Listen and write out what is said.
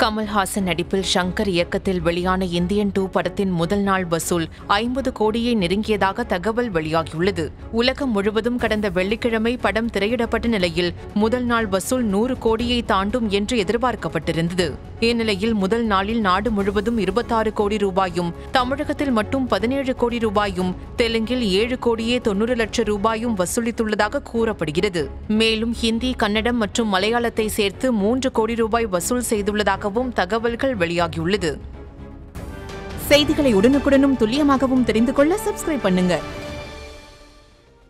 கமல்ஹாசன் நடிப்பில் ஷங்கர் இயக்கத்தில் வெளியான இந்தியன் டூ படத்தின் முதல் நாள் வசூல் ஐம்பது கோடியை நெருங்கியதாக தகவல் வெளியாகியுள்ளது உலகம் முழுவதும் கடந்த வெள்ளிக்கிழமை படம் திரையிடப்பட்ட நிலையில் முதல் நாள் வசூல் நூறு கோடியை தாண்டும் என்று எதிர்பார்க்கப்பட்டிருந்தது இந்நிலையில் முதல் நாளில் நாடு முழுவதும் இருபத்தாறு கோடி ரூபாயும் தமிழகத்தில் மட்டும் பதினேழு கோடி ரூபாயும் தெலுங்கில் ஏழு கோடியே தொன்னூறு லட்சம் ரூபாயும் வசூலித்துள்ளதாக கூறப்படுகிறது மேலும் ஹிந்தி கன்னடம் மற்றும் மலையாளத்தை சேர்த்து மூன்று கோடி ரூபாய் வசூல் செய்துள்ளதாகவும் தகவல்கள் வெளியாகியுள்ளது செய்திகளை உடனுக்குடனும் துல்லியமாகவும் தெரிந்து கொள்ள சப்ஸ்கிரைப் பண்ணுங்க